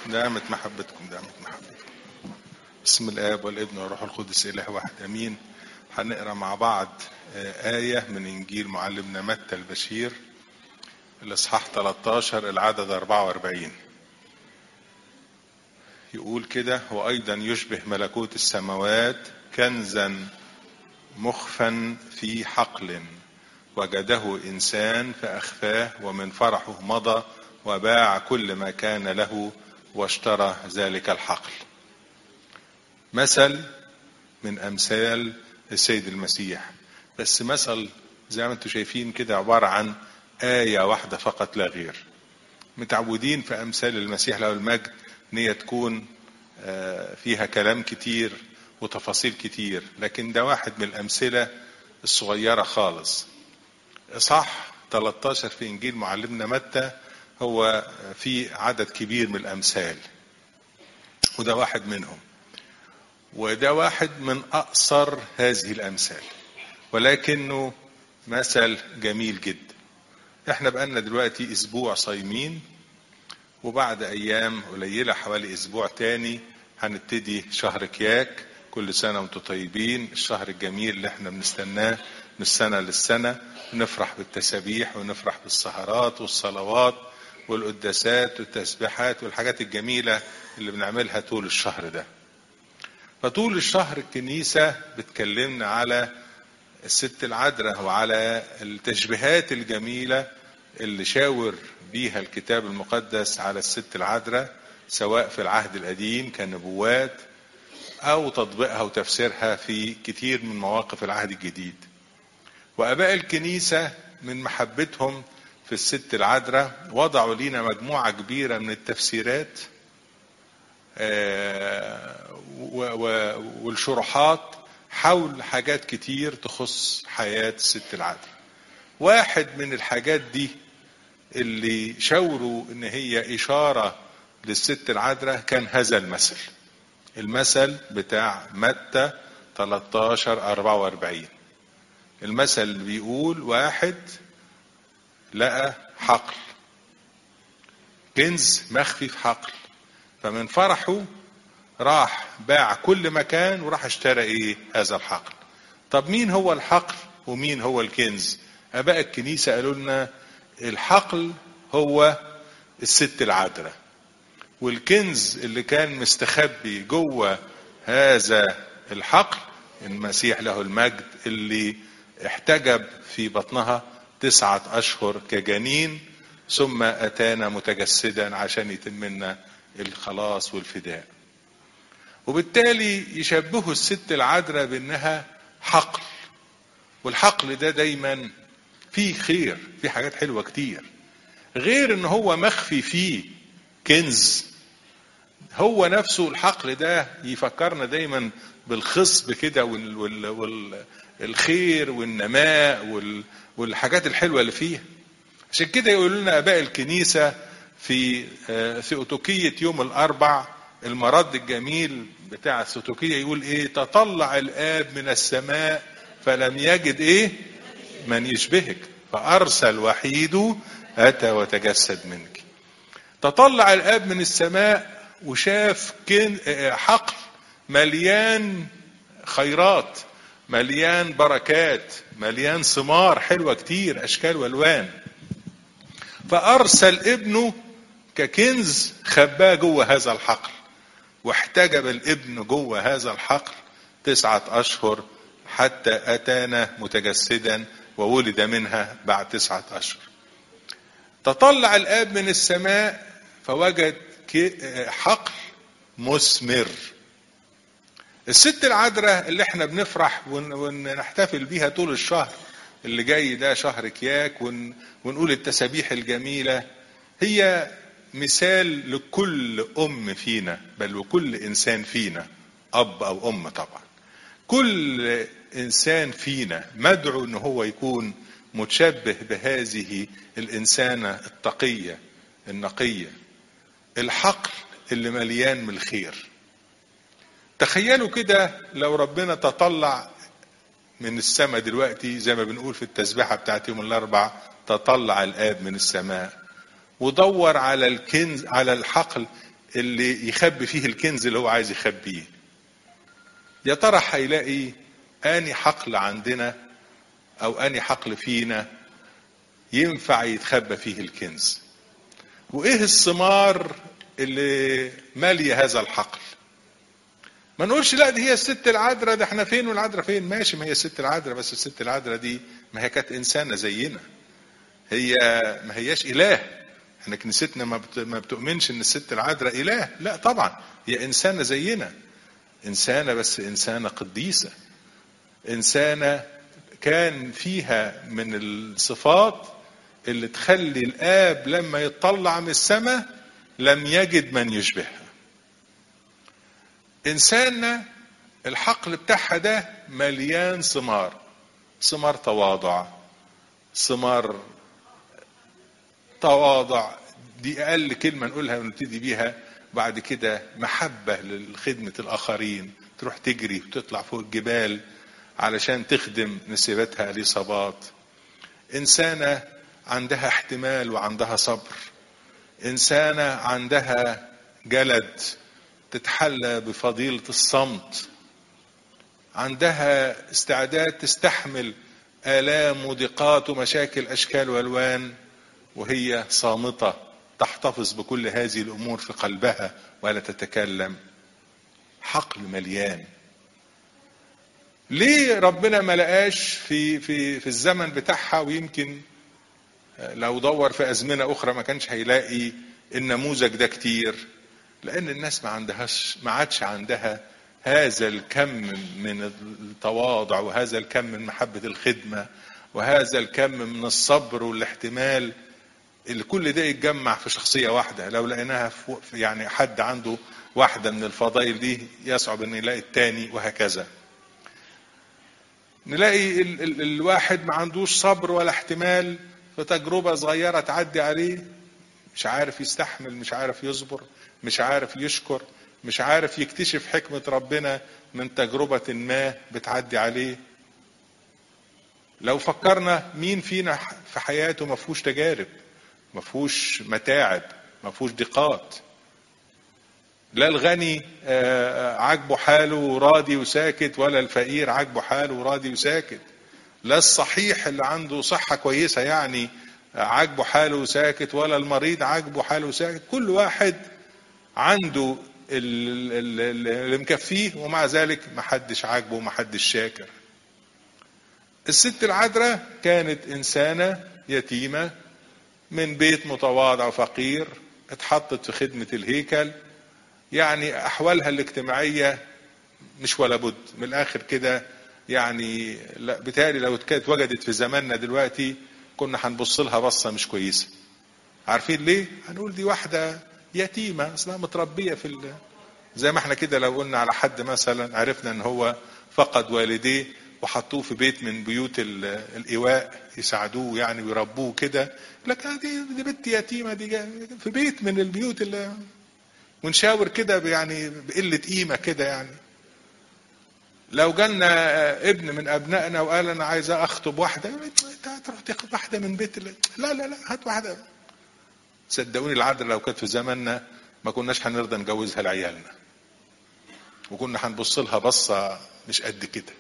دامت محبتكم دامت محبتكم بسم الآب والابن والروح القدس إله واحد أمين هنقرا مع بعض آية من إنجيل معلمنا متى البشير الإصحاح 13 العدد 44 يقول كده وأيضا يشبه ملكوت السماوات كنزا مخفا في حقل وجده إنسان فأخفاه ومن فرحه مضى وباع كل ما كان له واشترى ذلك الحقل مثل من أمثال السيد المسيح بس مثل زي ما انتم شايفين كده عبارة عن آية واحدة فقط لا غير متعودين في أمثال المسيح له المجد ان هي تكون فيها كلام كتير وتفاصيل كتير لكن ده واحد من الأمثلة الصغيرة خالص إصحاح 13 في إنجيل معلمنا متى هو في عدد كبير من الأمثال وده واحد منهم وده واحد من أقصر هذه الأمثال ولكنه مثل جميل جدا احنا بقالنا دلوقتي اسبوع صايمين وبعد ايام قليله حوالي اسبوع تاني هنبتدي شهر كياك كل سنه وانتم طيبين الشهر الجميل اللي احنا بنستناه من السنه للسنه نفرح بالتسابيح ونفرح بالسهرات والصلوات والقداسات والتسبيحات والحاجات الجميله اللي بنعملها طول الشهر ده فطول الشهر الكنيسه بتكلمنا على الست العذراء وعلى التشبيهات الجميله اللي شاور بيها الكتاب المقدس على الست العذراء سواء في العهد القديم كنبوات او تطبيقها وتفسيرها في كتير من مواقف العهد الجديد واباء الكنيسه من محبتهم في الست العذراء وضعوا لنا مجموعه كبيره من التفسيرات والشروحات حول حاجات كتير تخص حياة الست العذراء واحد من الحاجات دي اللي شاوروا ان هي اشارة للست العذراء كان هذا المثل المثل بتاع متى 13 44 المثل بيقول واحد لقى حقل كنز مخفي في حقل فمن فرحه راح باع كل مكان وراح اشترى ايه هذا الحقل طب مين هو الحقل ومين هو الكنز اباء الكنيسة قالوا لنا الحقل هو الست العذراء والكنز اللي كان مستخبي جوه هذا الحقل المسيح له المجد اللي احتجب في بطنها تسعة أشهر كجنين ثم أتانا متجسدا عشان يتم لنا الخلاص والفداء وبالتالي يشبهوا الست العذراء بانها حقل والحقل ده دايما فيه خير فيه حاجات حلوه كتير غير ان هو مخفي فيه كنز هو نفسه الحقل ده يفكرنا دايما بالخصب كده والخير والنماء والحاجات الحلوه اللي فيها عشان كده يقولوا لنا اباء الكنيسه في ثيوتوكيه يوم الاربع المرد الجميل بتاع السوتوكية يقول ايه تطلع الاب من السماء فلم يجد ايه من يشبهك فارسل وحيده اتى وتجسد منك تطلع الاب من السماء وشاف كن حقل مليان خيرات مليان بركات مليان ثمار حلوه كتير اشكال والوان فارسل ابنه ككنز خباه جوه هذا الحقل واحتجب الابن جوه هذا الحقل تسعة أشهر حتى أتانا متجسدا وولد منها بعد تسعة أشهر تطلع الآب من السماء فوجد حقل مثمر الست العذراء اللي احنا بنفرح ونحتفل بيها طول الشهر اللي جاي ده شهر كياك ونقول التسابيح الجميلة هي مثال لكل ام فينا بل وكل انسان فينا اب او ام طبعا كل انسان فينا مدعو ان هو يكون متشبه بهذه الانسانه التقيه النقيه الحقل اللي مليان من الخير تخيلوا كده لو ربنا تطلع من السماء دلوقتي زي ما بنقول في التسبيحه بتاعت يوم الاربع تطلع الاب من السماء ودور على الكنز على الحقل اللي يخبي فيه الكنز اللي هو عايز يخبيه يا ترى هيلاقي اني حقل عندنا او اني حقل فينا ينفع يتخبى فيه الكنز وايه الثمار اللي ماليه هذا الحقل ما نقولش لا دي هي الست العذراء ده احنا فين والعذراء فين ماشي ما هي الست العذراء بس الست العذراء دي ما هي كانت انسانه زينا هي ما هياش اله احنا كنيستنا ما ما بتؤمنش ان الست العذراء اله لا طبعا هي انسانه زينا انسانه بس انسانه قديسه انسانه كان فيها من الصفات اللي تخلي الاب لما يطلع من السماء لم يجد من يشبهها انساننا الحقل بتاعها ده مليان ثمار ثمار تواضع ثمار تواضع دي اقل كلمه نقولها ونبتدي بيها بعد كده محبه لخدمه الاخرين تروح تجري وتطلع فوق الجبال علشان تخدم نسيبتها اليصابات انسانه عندها احتمال وعندها صبر انسانه عندها جلد تتحلى بفضيله الصمت عندها استعداد تستحمل الام وضيقات ومشاكل اشكال والوان وهي صامته تحتفظ بكل هذه الامور في قلبها ولا تتكلم حقل مليان ليه ربنا ما لقاش في في في الزمن بتاعها ويمكن لو دور في ازمنه اخرى ما كانش هيلاقي النموذج ده كتير لان الناس ما عندهاش ما عادش عندها هذا الكم من التواضع وهذا الكم من محبه الخدمه وهذا الكم من الصبر والاحتمال اللي كل ده يتجمع في شخصيه واحده لو لقيناها في يعني حد عنده واحده من الفضائل دي يصعب ان يلاقي التاني وهكذا نلاقي ال ال الواحد ما عندوش صبر ولا احتمال في تجربة صغيرة تعدي عليه مش عارف يستحمل مش عارف يصبر مش عارف يشكر مش عارف يكتشف حكمة ربنا من تجربة ما بتعدي عليه لو فكرنا مين فينا في حياته ما فيهوش تجارب ما فيهوش متاعب ما فيهوش ضيقات لا الغني عاجبه حاله وراضي وساكت ولا الفقير عاجبه حاله وراضي وساكت لا الصحيح اللي عنده صحة كويسة يعني عاجبه حاله وساكت ولا المريض عاجبه حاله وساكت كل واحد عنده اللي مكفيه ومع ذلك محدش عاجبه ومحدش شاكر الست العذراء كانت إنسانة يتيمة من بيت متواضع وفقير اتحطت في خدمة الهيكل يعني أحوالها الاجتماعية مش ولا بد من الآخر كده يعني لا بالتالي لو كانت وجدت في زماننا دلوقتي كنا هنبص لها بصة مش كويسة عارفين ليه؟ هنقول دي واحدة يتيمة أصلها متربية في ال... زي ما احنا كده لو قلنا على حد مثلا عرفنا ان هو فقد والديه وحطوه في بيت من بيوت الإيواء يساعدوه يعني ويربوه كده لك دي دي بنت يتيمة دي في بيت من البيوت اللي ونشاور كده يعني بقلة قيمة كده يعني لو جالنا ابن من ابنائنا وقال انا عايز اخطب واحده انت هتروح تاخد واحده من بيت لا لا لا هات واحده صدقوني العذراء لو كانت في زماننا ما كناش هنرضى نجوزها لعيالنا وكنا هنبص لها بصه مش قد كده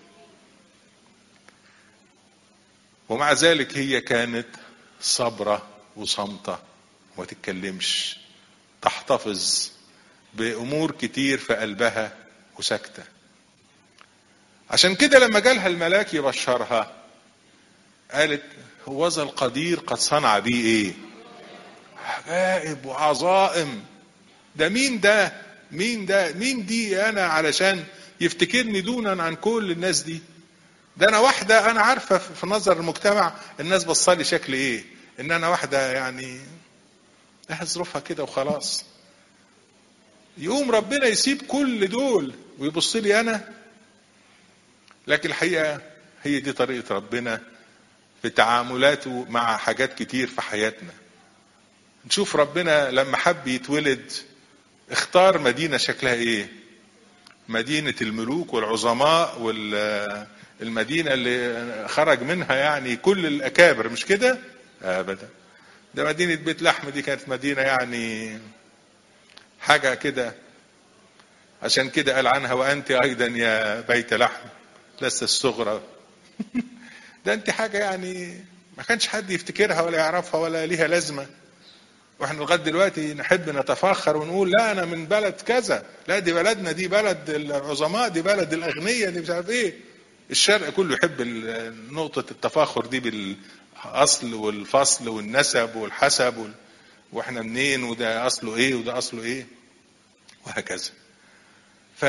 ومع ذلك هي كانت صبرة وصامتة وما تتكلمش تحتفظ بأمور كتير في قلبها وساكتة عشان كده لما جالها الملاك يبشرها قالت هوذا القدير قد صنع بي ايه عجائب وعظائم ده مين ده مين ده مين دي انا علشان يفتكرني دونا عن كل الناس دي ده انا واحده انا عارفه في نظر المجتمع الناس بصالي شكل ايه ان انا واحده يعني اهي ظروفها كده وخلاص يقوم ربنا يسيب كل دول ويبص لي انا لكن الحقيقه هي دي طريقه ربنا في تعاملاته مع حاجات كتير في حياتنا نشوف ربنا لما حب يتولد اختار مدينه شكلها ايه مدينه الملوك والعظماء والمدينه اللي خرج منها يعني كل الاكابر مش كده ابدا ده مدينه بيت لحم دي كانت مدينه يعني حاجة كده عشان كده قال عنها وأنت أيضا يا بيت لحم لست الصغرى ده أنت حاجة يعني ما كانش حد يفتكرها ولا يعرفها ولا ليها لازمة واحنا لغايه دلوقتي نحب نتفاخر ونقول لا انا من بلد كذا لا دي بلدنا دي بلد العظماء دي بلد الاغنياء دي مش عارف ايه الشرق كله يحب نقطه التفاخر دي بالاصل والفصل والنسب والحسب وال... واحنا منين وده اصله ايه وده اصله ايه وهكذا ف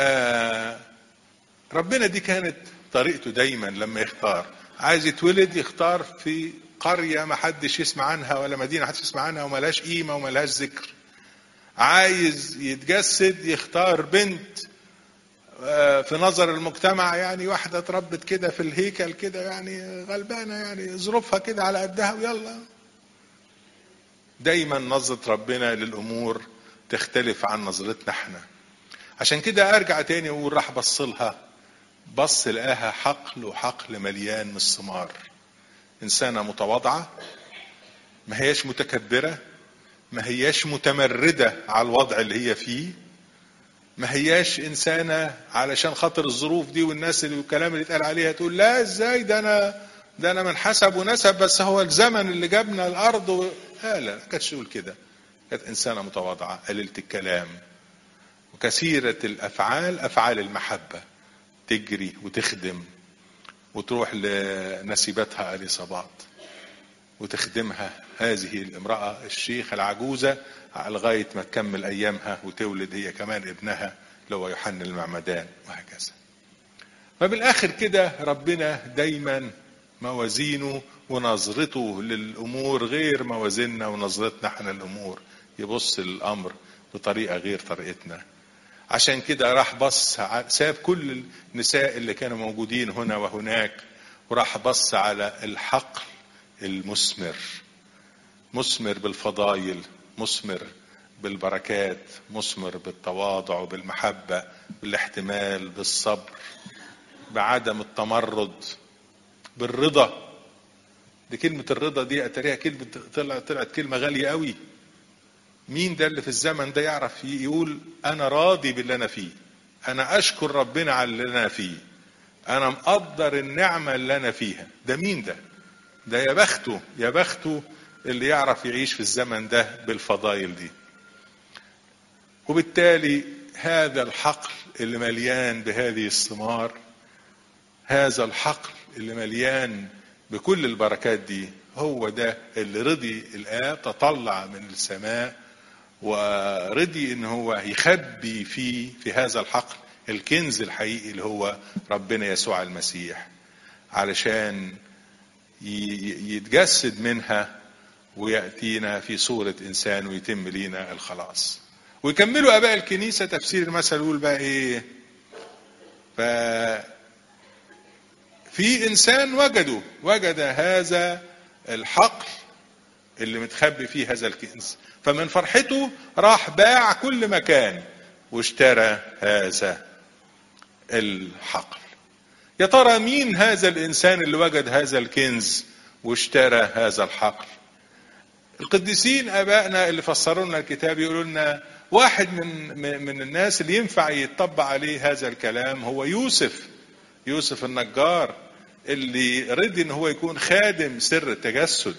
ربنا دي كانت طريقته دايما لما يختار عايز يتولد يختار في قرية ما حدش يسمع عنها ولا مدينة حدش يسمع عنها وملهاش قيمة وملهاش ذكر عايز يتجسد يختار بنت في نظر المجتمع يعني واحدة اتربت كده في الهيكل كده يعني غلبانة يعني ظروفها كده على قدها ويلا دايما نظرة ربنا للأمور تختلف عن نظرتنا احنا عشان كده ارجع تاني واقول راح بص لها بص لقاها حقل وحقل مليان من الثمار إنسانة متواضعة ما هياش متكبرة ما هياش متمردة على الوضع اللي هي فيه ما هياش إنسانة علشان خاطر الظروف دي والناس اللي والكلام اللي اتقال عليها تقول لا ازاي ده أنا ده أنا من حسب ونسب بس هو الزمن اللي جابنا الأرض و... لا لا ما كانتش تقول كده كانت إنسانة متواضعة قليلة الكلام وكثيرة الأفعال أفعال المحبة تجري وتخدم وتروح لنسيبتها اليصابات وتخدمها هذه الامرأة الشيخة العجوزة لغاية ما تكمل أيامها وتولد هي كمان ابنها اللي هو يوحنا المعمدان وهكذا فبالآخر كده ربنا دايما موازينه ونظرته للأمور غير موازيننا ونظرتنا احنا للأمور يبص للأمر بطريقة غير طريقتنا عشان كده راح بص ساب كل النساء اللي كانوا موجودين هنا وهناك وراح بص على الحقل المثمر مثمر بالفضايل مثمر بالبركات مثمر بالتواضع وبالمحبة بالاحتمال بالصبر بعدم التمرد بالرضا دي كلمة الرضا دي أتريها كلمة طلعت طلعت كلمة غالية قوي مين ده اللي في الزمن ده يعرف يقول انا راضي باللي انا فيه انا اشكر ربنا على اللي انا فيه انا مقدر النعمة اللي انا فيها ده مين ده ده يا بخته يا بخته اللي يعرف يعيش في الزمن ده بالفضائل دي وبالتالي هذا الحقل اللي مليان بهذه الثمار هذا الحقل اللي مليان بكل البركات دي هو ده اللي رضي الآب تطلع من السماء ورضي ان هو يخبي فيه في هذا الحقل الكنز الحقيقي اللي هو ربنا يسوع المسيح علشان يتجسد منها ويأتينا في صورة إنسان ويتم لينا الخلاص ويكملوا آباء الكنيسة تفسير المثل يقول بقى إيه ف في إنسان وجده وجد هذا الحقل اللي متخبي فيه هذا الكنز فمن فرحته راح باع كل مكان واشترى هذا الحقل يا ترى مين هذا الانسان اللي وجد هذا الكنز واشترى هذا الحقل القديسين ابائنا اللي فسروا لنا الكتاب يقولوا لنا واحد من من الناس اللي ينفع يتطبق عليه هذا الكلام هو يوسف يوسف النجار اللي رضي ان هو يكون خادم سر التجسد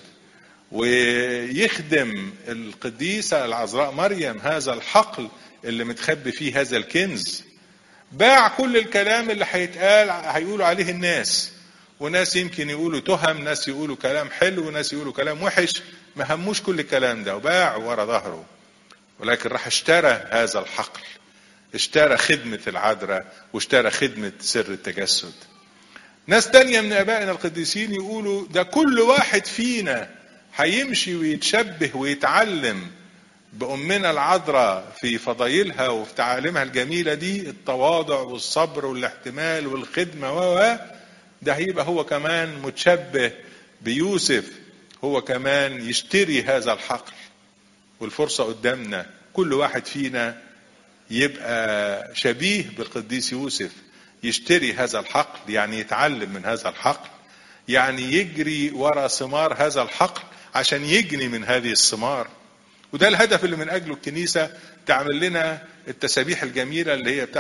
ويخدم القديسة العذراء مريم هذا الحقل اللي متخبي فيه هذا الكنز باع كل الكلام اللي هيتقال هيقولوا عليه الناس وناس يمكن يقولوا تهم ناس يقولوا كلام حلو وناس يقولوا كلام وحش ما هموش كل الكلام ده وباع ورا ظهره ولكن راح اشترى هذا الحقل اشترى خدمة العذراء واشترى خدمة سر التجسد ناس تانية من ابائنا القديسين يقولوا ده كل واحد فينا هيمشي ويتشبه ويتعلم بأمنا العذراء في فضايلها وفي تعاليمها الجميلة دي التواضع والصبر والاحتمال والخدمة و ده هيبقى هو كمان متشبه بيوسف هو كمان يشتري هذا الحقل والفرصة قدامنا كل واحد فينا يبقى شبيه بالقديس يوسف يشتري هذا الحقل يعني يتعلم من هذا الحقل يعني يجري ورا ثمار هذا الحقل عشان يجني من هذه الثمار وده الهدف اللي من اجله الكنيسه تعمل لنا التسابيح الجميله اللي هي بتاع